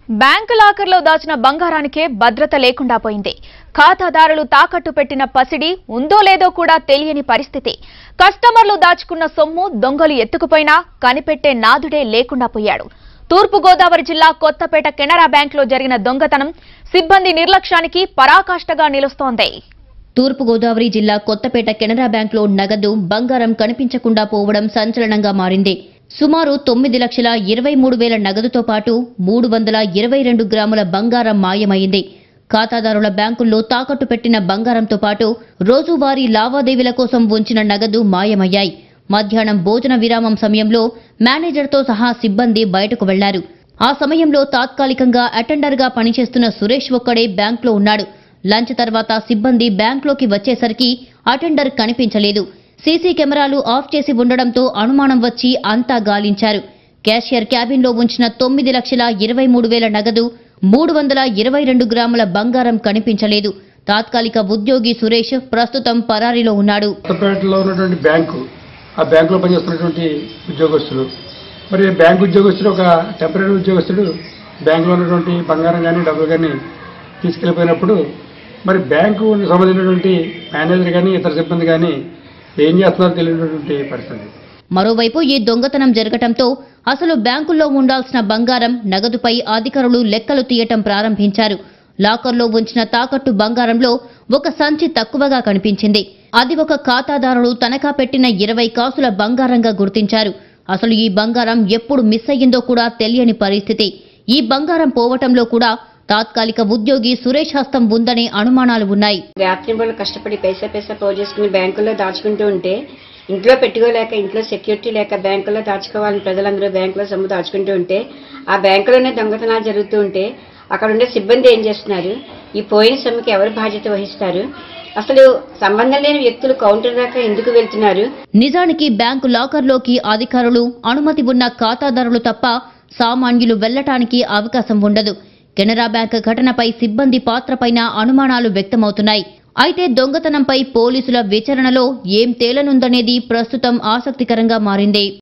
bank లాకర్లో దాచిన బంగారానికే భద్రత లేకుండా పోయింది ఖాతాదారులు తాకట్టు పెట్టిన పసిడి ఉందో లేదో కూడా తెలియని పరిస్థితి కస్టమర్లు దాచుకున్న సొమ్ము దొంగలు ఎత్తుకుపోయినా కనిపెట్టే నాదుడే లేకుండా పోయాడు తూర్పు గోదావరి జిల్లా కొత్తపేట కెనరా బ్యాంకులో జరిగిన దొంగతనం సిబ్బంది నిర్లక్ష్యానికి పరాకాష్ఠగా నిలుస్తోంది తూర్పుగోదావరి జిల్లా కొత్తపేట కెనరా బ్యాంక్లో నగదు బంగారం కనిపించకుండా పోవడం సంచలనంగా మారింది సుమారు తొమ్మిది లక్షల ఇరవై మూడు వేల నగదుతో పాటు మూడు వందల ఇరవై రెండు గ్రాముల బంగారం మాయమైంది ఖాతాదారుల బ్యాంకుల్లో తాకట్టు పెట్టిన బంగారంతో పాటు రోజువారీ లావాదేవీల కోసం ఉంచిన నగదు మాయమయ్యాయి మధ్యాహ్నం భోజన విరామం సమయంలో మేనేజర్తో సహా సిబ్బంది బయటకు వెళ్లారు ఆ సమయంలో తాత్కాలికంగా అటెండర్గా పనిచేస్తున్న సురేష్ ఒక్కడే బ్యాంక్లో ఉన్నాడు లంచ్ తర్వాత సిబ్బంది బ్యాంక్లోకి వచ్చేసరికి అటెండర్ కనిపించలేదు సీసీ కెమెరాలు ఆఫ్ చేసి ఉండడంతో అనుమానం వచ్చి అంతా గాలించారు క్యాషియర్ క్యాబిన్లో ఉంచిన తొమ్మిది లక్షల ఇరవై మూడు వేల నగదు మూడు వందల ఇరవై రెండు గ్రాముల బంగారం కనిపించలేదు తాత్కాలిక ఉద్యోగి సురేష్ ప్రస్తుతం పరారీలో ఉన్నాడు కొత్తపేటలో ఉన్నటువంటి బ్యాంకు ఆ బ్యాంకులో పనిచేస్తున్నటువంటి ఉద్యోగస్తులు మరి బ్యాంకు ఉద్యోగస్తుడు ఒక టెంపరీ ఉద్యోగస్తుడు బ్యాంకులో ఉన్నటువంటి బంగారం కానీ డబ్బులు కానీ తీసుకెళ్ళిపోయినప్పుడు మరి బ్యాంకు సంబంధించినటువంటి మేనేజర్ కానీ ఇతర సిబ్బంది కానీ ఏం చేస్తున్నారో తెలియనటువంటి పరిస్థితి మరోవైపు ఈ దొంగతనం జరగటంతో అసలు బ్యాంకుల్లో ఉండాల్సిన బంగారం నగదుపై అధికారులు లెక్కలు తీయటం ప్రారంభించారు లాకర్లో ఉంచిన తాకట్టు బంగారంలో ఒక సంచి తక్కువగా కనిపించింది అది ఒక ఖాతాదారుడు తనఖా పెట్టిన ఇరవై కాసుల బంగారంగా గుర్తించారు అసలు ఈ బంగారం ఎప్పుడు మిస్ అయ్యిందో కూడా తెలియని పరిస్థితి ఈ బంగారం పోవటంలో కూడా తాత్కాలిక ఉద్యోగి సురేష్ హస్తం ఉందనే అనుమానాలు ఉన్నాయి రాత్రి వాళ్ళు కష్టపడి పైసా పైసా పోగు చేసుకుని బ్యాంకుల్లో దాచుకుంటూ ఉంటే ఇంట్లో పెట్టుకోలేక ఇంట్లో సెక్యూరిటీ లేక బ్యాంకులో దాచుకోవాలని ప్రజలందరూ బ్యాంకులో సొమ్ము దాచుకుంటూ ఉంటే ఆ బ్యాంకులోనే దొంగతనాలు జరుగుతూ ఉంటే అక్కడ ఉండే సిబ్బంది ఏం చేస్తున్నారు ఈ పోయిన సొమ్ముకి ఎవరు బాధ్యత వహిస్తారు అసలు సంబంధం లేని వ్యక్తులు కౌంటర్ దాకా ఎందుకు వెళ్తున్నారు నిజానికి బ్యాంకు లాకర్లోకి అధికారులు అనుమతి ఉన్న ఖాతాదారులు తప్ప సామాన్యులు వెళ్లటానికి అవకాశం ఉండదు కెనరా బ్యాంక్ ఘటనపై సిబ్బంది పాత్రపైన అనుమానాలు వ్యక్తమవుతున్నాయి అయితే దొంగతనంపై పోలీసుల విచారణలో ఏం తేలనుందనేది ప్రస్తుతం ఆసక్తికరంగా మారింది